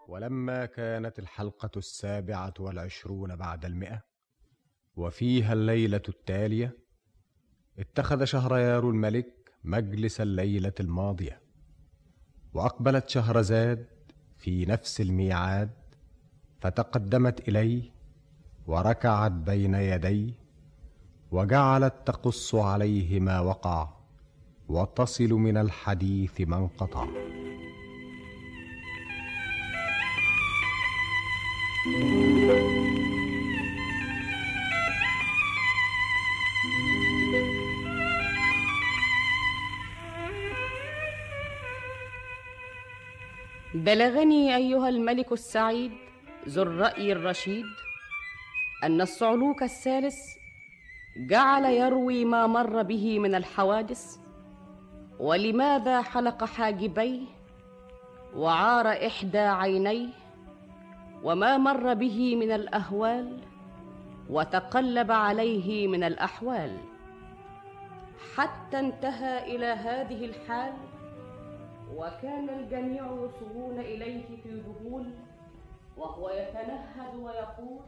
ولما كانت الحلقة السابعة والعشرون بعد المئة وفيها الليلة التالية اتخذ شهريار الملك مجلس الليلة الماضية وأقبلت شهرزاد في نفس الميعاد فتقدمت إليه وركعت بين يديه وجعلت تقص عليه ما وقع وتصل من الحديث ما انقطع بلغني ايها الملك السعيد ذو الراي الرشيد ان الصعلوك الثالث جعل يروي ما مر به من الحوادث ولماذا حلق حاجبيه وعار احدى عينيه وما مر به من الاهوال وتقلب عليه من الاحوال حتى انتهى الى هذه الحال وكان الجميع يصغون اليه في ذهول وهو يتنهد ويقول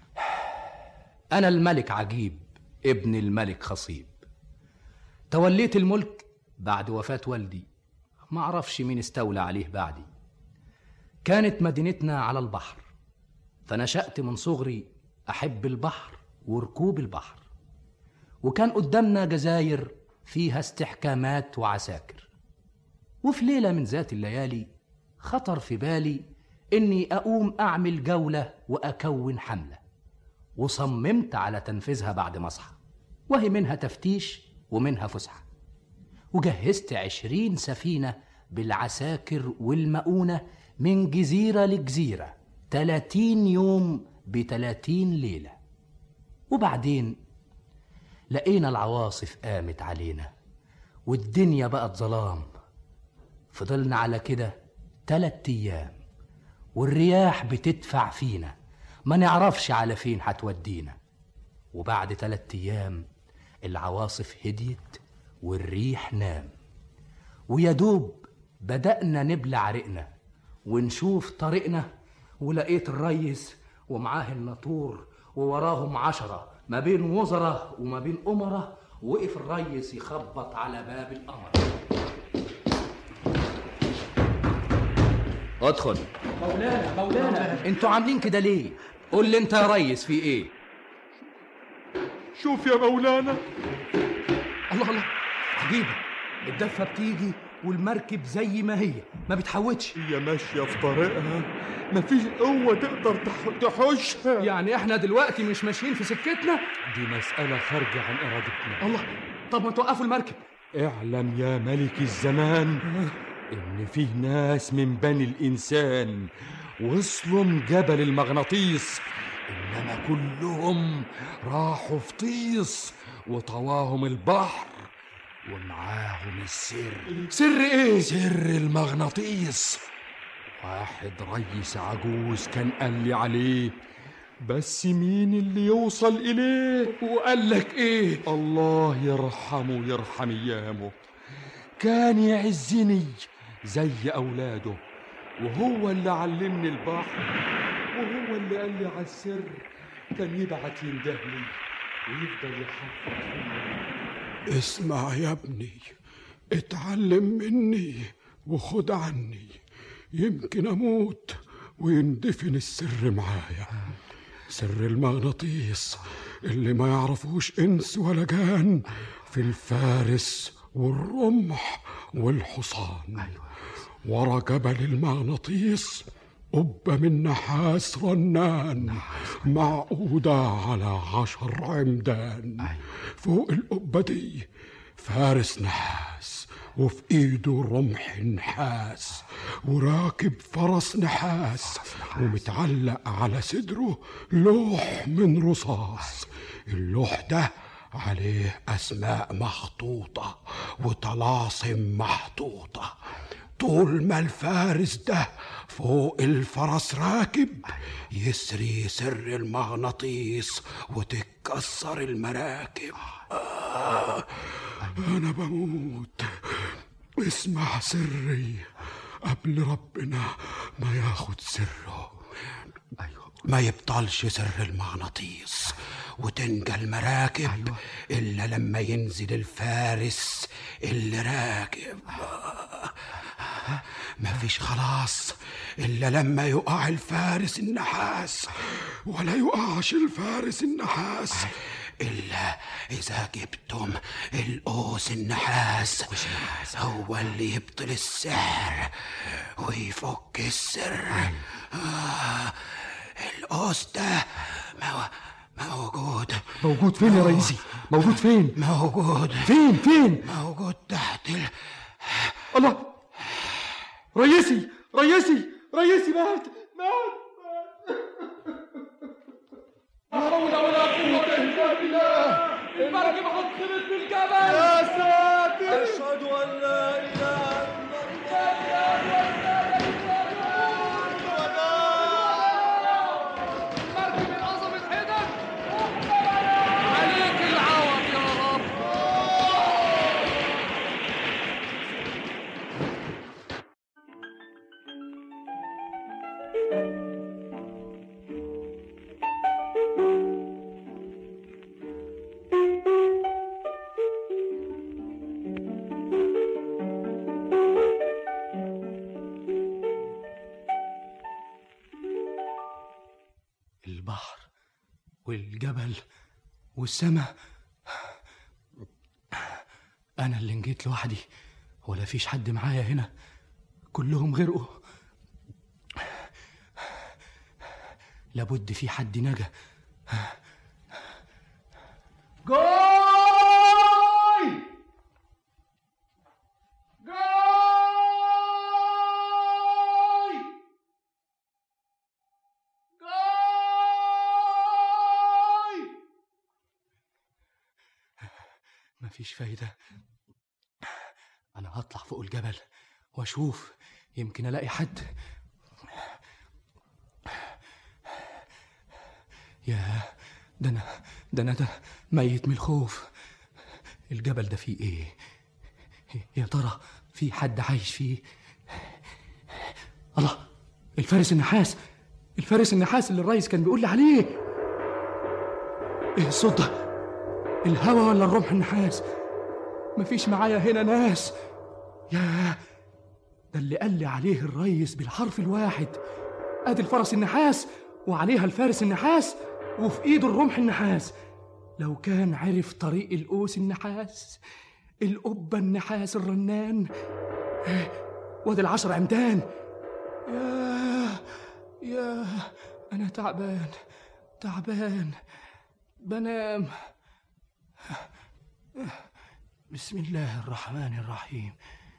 أنا الملك عجيب ابن الملك خصيب توليت الملك بعد وفاة والدي ما أعرفش مين استولى عليه بعدي كانت مدينتنا على البحر فنشأت من صغري أحب البحر وركوب البحر وكان قدامنا جزاير فيها استحكامات وعساكر وفي ليلة من ذات الليالي خطر في بالي إني أقوم أعمل جولة وأكون حملة وصممت على تنفيذها بعد ما أصحى وهي منها تفتيش ومنها فسحة وجهزت عشرين سفينة بالعساكر والمؤونة من جزيرة لجزيرة تلاتين يوم بتلاتين ليلة وبعدين لقينا العواصف قامت علينا والدنيا بقت ظلام فضلنا على كده تلات أيام والرياح بتدفع فينا ما نعرفش على فين هتودينا وبعد تلات أيام العواصف هديت والريح نام ويا دوب بدأنا نبلع رقنا ونشوف طريقنا ولقيت الريس ومعاه الناطور ووراهم عشرة ما بين وزراء وما بين أمراء وقف الريس يخبط على باب القمر ادخل مولانا مولانا انتوا عاملين كده ليه قول لي انت يا ريس في ايه شوف يا مولانا الله الله عجيبة الدفة بتيجي والمركب زي ما هي ما بتحوتش هي ماشية في طريقها مفيش قوة تقدر تح- تحوشها يعني احنا دلوقتي مش ماشيين في سكتنا دي مسألة خارجة عن إرادتنا الله طب ما توقفوا المركب اعلم يا ملك الزمان إن فيه ناس من بني الإنسان وصلوا جبل المغناطيس إنما كلهم راحوا في طيس وطواهم البحر ومعاهم السر سر ايه سر المغناطيس واحد ريس عجوز كان قال لي عليه بس مين اللي يوصل إليه وقال لك ايه الله يرحمه ويرحم ايامه كان يعزني زي اولاده وهو اللي علمني البحر وهو اللي قال لي على السر كان يبعت يندهلي ويفضل يحفظ فيا اسمع يا ابني اتعلم مني وخد عني يمكن اموت ويندفن السر معايا سر المغناطيس اللي ما يعرفوش انس ولا جان في الفارس والرمح والحصان ورا جبل المغناطيس قبة من نحاس رنان معقودة على عشر عمدان فوق القبة دي فارس نحاس وفي ايده رمح نحاس وراكب فرس نحاس ومتعلق على صدره لوح من رصاص اللوح ده عليه اسماء مخطوطه وطلاسم محطوطه طول ما الفارس ده فوق الفرس راكب يسري سر المغناطيس وتتكسر المراكب آه أنا بموت اسمع سري قبل ربنا ما ياخد سره ايوه ما يبطلش سر المغناطيس وتنجى المراكب أيوة. إلا لما ينزل الفارس اللي راكب ما فيش خلاص إلا لما يقع الفارس النحاس ولا يقعش الفارس النحاس إلا إذا جبتم القوس النحاس هو اللي يبطل السحر ويفك السر آه القوس ده مو- موجود موجود فين يا رئيسي موجود فين موجود فين فين موجود تحت ال... الله رئيسي رئيسي رئيسي مات مات لا حول ولا قوة إلا بالله المركب هتخبط في الجبل يا ساتر أشهد أن لا إله إلا المركب انقصمت حتت عليك العوض يا رب البحر والجبل والسماء أنا اللي نجيت لوحدي ولا فيش حد معايا هنا كلهم غرقوا لابد في حد نجا جاي جاي جاي مفيش فايدة أنا هطلع فوق الجبل وأشوف يمكن ألاقي حد يا ده أنا ده أنا ده ميت من الخوف الجبل ده فيه إيه يا ترى في حد عايش فيه الله الفارس النحاس الفارس النحاس اللي الريس كان بيقول لي عليه ايه الصوت ده الهوا ولا الرمح النحاس مفيش معايا هنا ناس يا ده اللي قال لي عليه الريس بالحرف الواحد ادي الفرس النحاس وعليها الفارس النحاس وفي ايده الرمح النحاس لو كان عرف طريق القوس النحاس القبة النحاس الرنان وادي العشر عمدان يا يا انا تعبان تعبان بنام بسم الله الرحمن الرحيم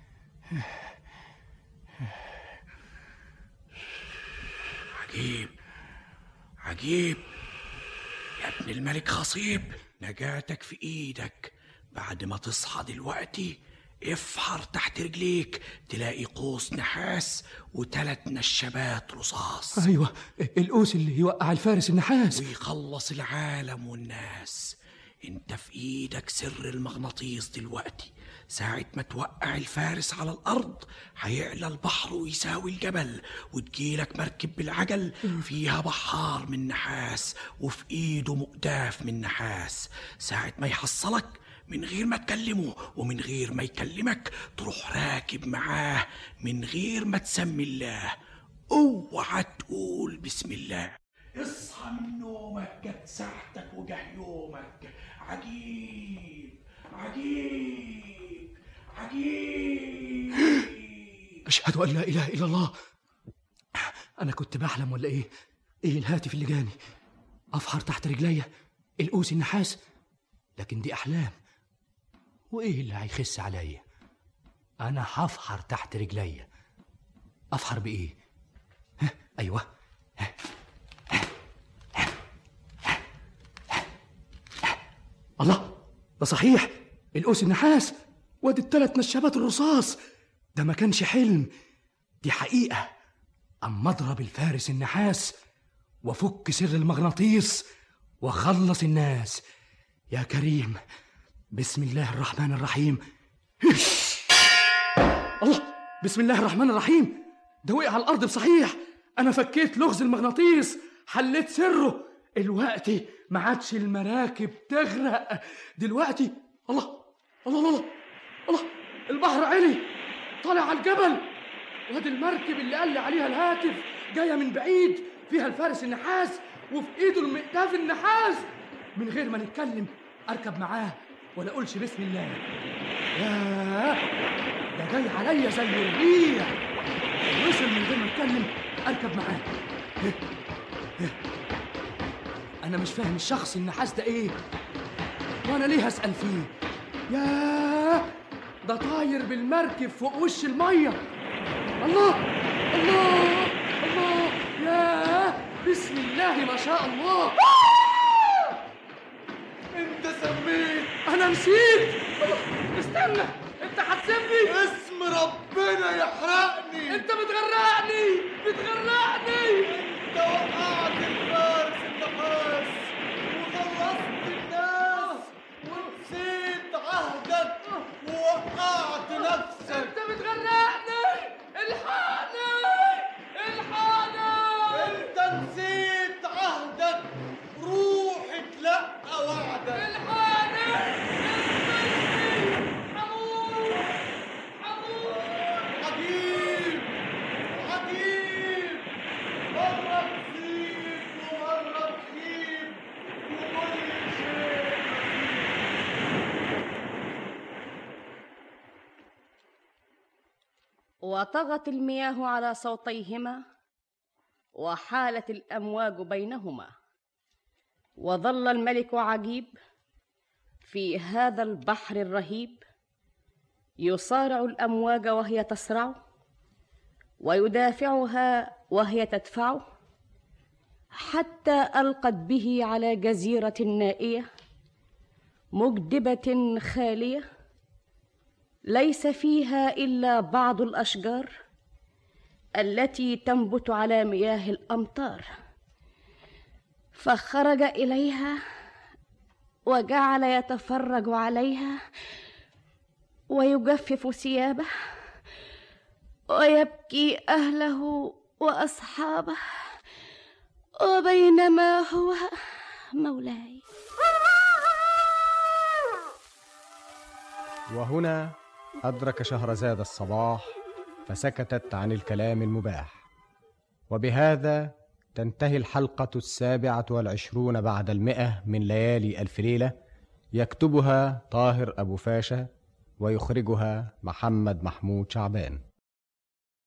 عجيب عجيب يا ابن الملك خصيب نجاتك في ايدك بعد ما تصحى دلوقتي افحر تحت رجليك تلاقي قوس نحاس وتلات نشابات رصاص ايوه القوس اللي يوقع الفارس النحاس ويخلص العالم والناس انت في ايدك سر المغناطيس دلوقتي ساعة ما توقع الفارس على الأرض هيعلى البحر ويساوي الجبل وتجيلك مركب بالعجل فيها بحار من نحاس وفي إيده مقداف من نحاس ساعة ما يحصلك من غير ما تكلمه ومن غير ما يكلمك تروح راكب معاه من غير ما تسمي الله اوعى تقول بسم الله اصحى من نومك جت ساعتك وجه يومك عجيب عجيب عجيب اشهد ان لا اله الا الله انا كنت بحلم ولا ايه ايه الهاتف اللي جاني افحر تحت رجليا القوس النحاس لكن دي احلام وايه اللي هيخس عليا انا هفحر تحت رجليا افحر بايه ها ايوه ها. الله ده صحيح القوس النحاس وادي التلات نشابات الرصاص ده ما كانش حلم دي حقيقة أما أضرب الفارس النحاس وأفك سر المغناطيس وأخلص الناس يا كريم بسم الله الرحمن الرحيم الله بسم الله الرحمن الرحيم ده وقع على الارض بصحيح انا فكيت لغز المغناطيس حليت سره دلوقتي ما عادش المراكب تغرق دلوقتي الله الله الله الله, الله. البحر علي طالع على الجبل وادي المركب اللي قال لي عليها الهاتف جايه من بعيد فيها الفارس النحاس وفي ايده المئتاف النحاس من غير ما نتكلم اركب معاه ولا اقولش بسم الله ياه ده جاي عليا زي الريح وصل من غير ما اتكلم اركب معاه إيه؟ إيه؟ انا مش فاهم الشخص النحاس ده ايه وانا ليه اسال فيه ياه ده طاير بالمركب فوق وش الميه الله الله الله ياه بسم الله ما شاء الله انت سميت انا نسيت الله، استنى انت هتسيبني اسم ربنا يحرقني انت بتغرقني بتغرقني انت وقعت الفارس النحاس وخلصت الناس ونسيت عهدك ووقعت نفسك انت بتغرقني الحقني الحقني انت نسيت عهدك روح اتلقى وعدك الحقني حمود حمود عجيب عجيب مرة تزيد ومرة تخيب وكل شيء وطغت المياه على صوتيهما وحالت الامواج بينهما وظل الملك عجيب في هذا البحر الرهيب يصارع الامواج وهي تسرع ويدافعها وهي تدفعه حتى القت به على جزيره نائيه مجدبه خاليه ليس فيها الا بعض الاشجار التي تنبت على مياه الامطار فخرج اليها وجعل يتفرج عليها ويجفف ثيابه ويبكي اهله واصحابه وبينما هو مولاي وهنا أدرك شهرزاد الصباح فسكتت عن الكلام المباح وبهذا تنتهي الحلقة السابعة والعشرون بعد المئة من ليالي ألف ليلة يكتبها طاهر أبو فاشا ويخرجها محمد محمود شعبان